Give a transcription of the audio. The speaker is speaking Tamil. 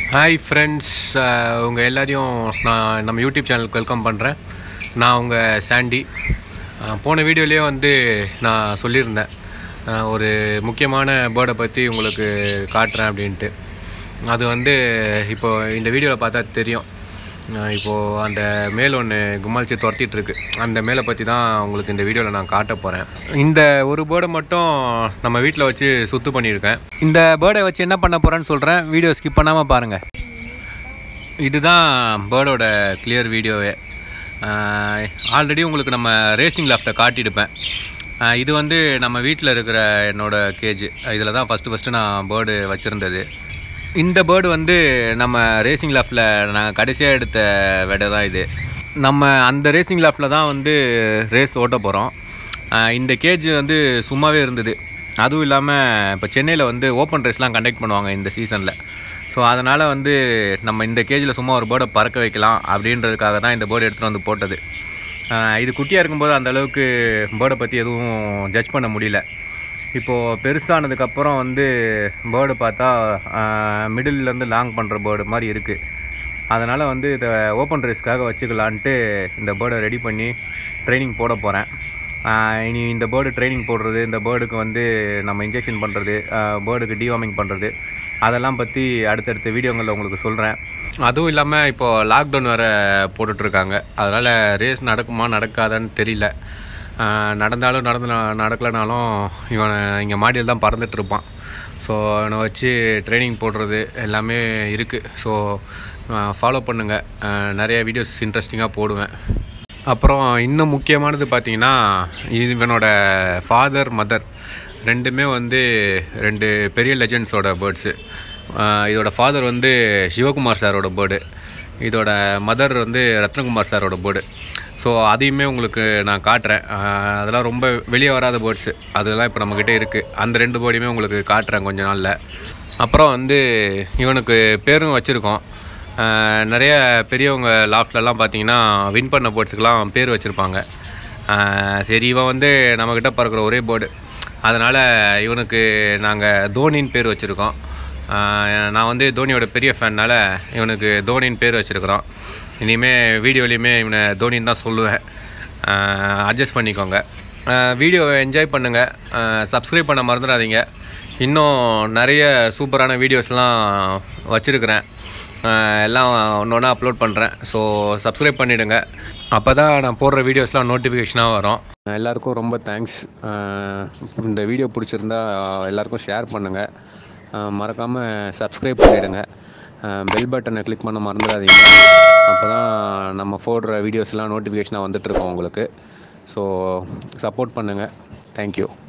ஹாய் ஃப்ரெண்ட்ஸ் உங்கள் எல்லாரையும் நான் நம்ம யூடியூப் சேனலுக்கு வெல்கம் பண்ணுறேன் நான் உங்கள் சாண்டி அஹ், போன வீடியோலேயே வந்து நான் சொல்லியிருந்தேன் அஹ், ஒரு முக்கியமான பேர்டை பற்றி உங்களுக்கு காட்டுறேன் அப்படின்ட்டு அது வந்து இப்போ இந்த வீடியோவில் பார்த்தா தெரியும் அஹ், இப்போது அந்த மேல் ஒன்று கும்மாளிச்சு துரத்திட்டு இருக்கு அந்த மேலை பற்றி தான் உங்களுக்கு இந்த வீடியோவில் நான் காட்ட போகிறேன் இந்த ஒரு பேர்டை மட்டும் நம்ம வீட்டில் வச்சு சுத்து பண்ணியிருக்கேன் இந்த பேர்டை வச்சு என்ன பண்ண போகிறேன்னு சொல்கிறேன் வீடியோ ஸ்கிப் பண்ணாமல் பாருங்கள் இதுதான் பேர்டோட கிளியர் வீடியோவே ஆல்ரெடி உங்களுக்கு நம்ம ரேசிங் லாஃப்ட்டை காட்டியிருப்பேன் ஆஹ் இது வந்து நம்ம வீட்டில் இருக்கிற என்னோட கேஜ் இதில் தான் ஃபஸ்ட்டு ஃபஸ்ட்டு நான் பேர்டு வச்சுருந்தது இந்த பேர்டு வந்து நம்ம ரேசிங் லாஃப்டில் நாங்கள் கடைசியாக எடுத்த விடை தான் இது நம்ம அந்த ரேசிங் லாஃப்டில் தான் வந்து ரேஸ் ஓட்ட போகிறோம் இந்த கேஜ் வந்து சும்மாவே இருந்தது அதுவும் இல்லாமல் இப்போ சென்னையில் வந்து ஓப்பன் ரேஸ்லாம் கண்டக்ட் பண்ணுவாங்க இந்த சீசனில் ஸோ அதனால் வந்து நம்ம இந்த கேஜில் சும்மா ஒரு பேர்டை பறக்க வைக்கலாம் அப்படின்றதுக்காக தான் இந்த பேர்டு எடுத்துகிட்டு வந்து போட்டது ஆஹ் இது குட்டியாக இருக்கும்போது அந்த அளவுக்கு பேர்டை பற்றி எதுவும் ஜட்ஜ் பண்ண முடியல இப்போது பெருசானதுக்கப்புறம் வந்து பேர்டு பார்த்தா மிடில்லேருந்து லாங் பண்ணுற பேர்டு மாதிரி இருக்குது அதனால் வந்து இதை ஓப்பன் ரேஸ்க்காக வச்சுக்கலான்ட்டு இந்த பேர்டை ரெடி பண்ணி ட்ரைனிங் போட போகிறேன் இனி இந்த பேர்டு ட்ரைனிங் போடுறது இந்த பேர்டுக்கு வந்து நம்ம இன்ஜெக்ஷன் பண்ணுறது பேர்டுக்கு டிவார்மிங் பண்ணுறது அதெல்லாம் பற்றி அடுத்தடுத்த வீடியோங்களில் உங்களுக்கு சொல்கிறேன் அதுவும் இல்லாமல் இப்போது லாக்டவுன் வேறு போட்டுட்ருக்காங்க அதனால் ரேஸ் நடக்குமா நடக்காதான்னு தெரியல ஆஹ் நடந்தாலும் நடந்து நடக்கலைனாலும் இவனை இங்கே மாடியில் தான் பறந்துட்டு இருப்பான் ஸோ இவனை வச்சு ட்ரைனிங் போடுறது எல்லாமே இருக்குது ஸோ ஃபாலோ பண்ணுங்கள் நிறைய வீடியோஸ் இன்ட்ரெஸ்டிங்காக போடுவேன் அப்புறம் இன்னும் முக்கியமானது பார்த்தீங்கன்னா இவனோட ஃபாதர் மதர் ரெண்டுமே வந்து ரெண்டு பெரிய லெஜெண்ட்ஸோட பேர்ட்ஸு இதோட ஃபாதர் வந்து சிவகுமார் சாரோட பேர்டு இதோட மதர் வந்து ரத்னகுமார் சாரோட பேர்டு ஸோ அதையுமே உங்களுக்கு நான் காட்டுறேன் ஆஹ் அதெல்லாம் ரொம்ப வெளியே வராத பேர்ட்ஸு அதெல்லாம் இப்போ நம்மக்கிட்ட இருக்குது அந்த ரெண்டு பேர்டையுமே உங்களுக்கு காட்டுறேன் கொஞ்ச நாளில் அப்புறம் வந்து இவனுக்கு பேரும் வச்சுருக்கோம் ஆஹ் நிறைய பெரியவங்க லாஃப்ட்லலாம் பார்த்தீங்கன்னா வின் பண்ண பேர்ட்ஸுக்கெலாம் பேர் வச்சுருப்பாங்க சரி இவன் வந்து நம்மக்கிட்ட பறக்கிற ஒரே பேர்டு அதனால் இவனுக்கு நாங்கள் தோனின்னு பேர் வச்சுருக்கோம் ஆஹ் நான் வந்து தோனியோட பெரிய ஃபேன்னால் இவனுக்கு தோனின்னு பேர் வச்சுருக்குறோம் இனிமேல் வீடியோலையுமே இவனை தோனின்னு தான் சொல்லுவேன் அட்ஜஸ்ட் பண்ணிக்கோங்க வீடியோவை என்ஜாய் பண்ணுங்கள் சப்ஸ்கிரைப் பண்ண மறந்துடாதீங்க இன்னும் நிறைய சூப்பரான வீடியோஸ்லாம் வச்சுருக்கிறேன் எல்லாம் ஒன்று ஒன்றா அப்லோட் பண்ணுறேன் ஸோ சப்ஸ்கிரைப் பண்ணிவிடுங்க அப்போ தான் நான் போடுற வீடியோஸ்லாம் நோட்டிஃபிகேஷனாக வரும் எல்லாருக்கும் ரொம்ப தேங்க்ஸ் இந்த வீடியோ பிடிச்சிருந்தா எல்லாருக்கும் ஷேர் பண்ணுங்கள் மறக்காமல் சப்ஸ்கிரைப் பண்ணிவிடுங்க பெல் பட்டனை கிளிக் பண்ண மறந்துடாதீங்க அப்போ தான் நம்ம போடுற வீடியோஸ்லாம் நோட்டிஃபிகேஷனாக வந்துட்டுருக்கோம் உங்களுக்கு ஸோ சப்போர்ட் பண்ணுங்கள் தேங்க்யூ